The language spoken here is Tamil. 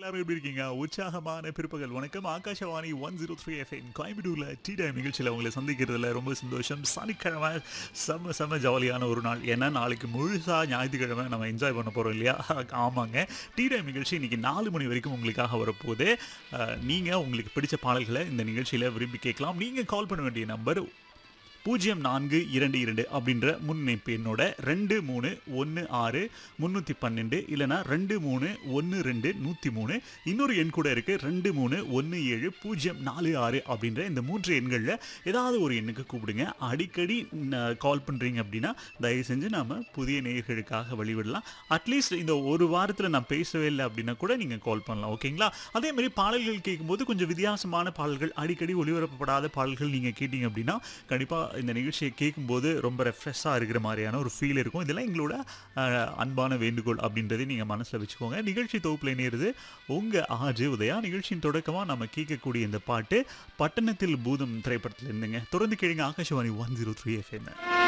எல்லாரும் எப்படி இருக்கீங்க உற்சாகமான பிற்பகல் வணக்கம் Akashvani one zero three FM கோயம்புத்தூர்ல டீ டைம் நிகழ்ச்சியில் உங்களை சந்திக்கிறதுல ரொம்ப சந்தோஷம் சனிக்கிழமை செம்ம செம்ம ஜாலியான ஒரு நாள் ஏன்னா நாளைக்கு முழுசா ஞாயிற்றுக்கிழமை நம்ம என்ஜாய் பண்ண போறோம் இல்லையா ஆமாங்க டீ டைம் நிகழ்ச்சி இன்னைக்கு நாலு மணி வரைக்கும் உங்களுக்காக வரப்போகுது அஹ், நீங்க உங்களுக்கு பிடிச்ச பாடல்களை இந்த நிகழ்ச்சியில விரும்பி கேட்கலாம் நீங்க கால் பண்ண வேண்டிய நம்பர் பூஜ்ஜியம் நான்கு இரண்டு இரண்டு அப்படின்ற முன்னிணைப்பு எண்ணோட ரெண்டு மூணு ஒன்று ஆறு முந்நூற்றி பன்னெண்டு இல்லைனா ரெண்டு மூணு ஒன்று ரெண்டு நூற்றி மூணு இன்னொரு எண் கூட இருக்குது ரெண்டு மூணு ஒன்று ஏழு பூஜ்ஜியம் நாலு ஆறு அப்படின்ற இந்த மூன்று எண்களில் ஏதாவது ஒரு எண்ணுக்கு கூப்பிடுங்க அடிக்கடி கால் பண்ணுறீங்க அப்படின்னா தயவு செஞ்சு நாம் புதிய நேயர்களுக்காக வழிவிடலாம் அட்லீஸ்ட் இந்த ஒரு வாரத்தில் நான் பேசவே இல்லை அப்படின்னா கூட நீங்கள் கால் பண்ணலாம் ஓகேங்களா அதே மாதிரி பாடல்கள் கேட்கும்போது கொஞ்சம் வித்தியாசமான பாடல்கள் அடிக்கடி ஒளிபரப்பப்படாத பாடல்கள் நீங்கள் கேட்டீங்க அப்படின்னா கண்டிப்பாக இந்த நிகழ்ச்சியை கேட்கும்போது ரொம்ப ரெஃப்ரெஷ்ஷாக இருக்கிற மாதிரியான ஒரு ஃபீல் இருக்கும் இதெல்லாம் எங்களோட அஹ், அன்பான வேண்டுகோள் அப்படின்றதை நீங்கள் மனசில் வச்சுக்கோங்க நிகழ்ச்சி தொகுப்பில் இணையிறது உங்கள் ஆஜி உதயா நிகழ்ச்சியின் தொடக்கமாக நம்ம கேட்கக்கூடிய இந்த பாட்டு பட்டணத்தில் பூதம் திரைப்படத்தில் இருந்துங்க தொடர்ந்து கேளுங்க Akashvani one zero three FM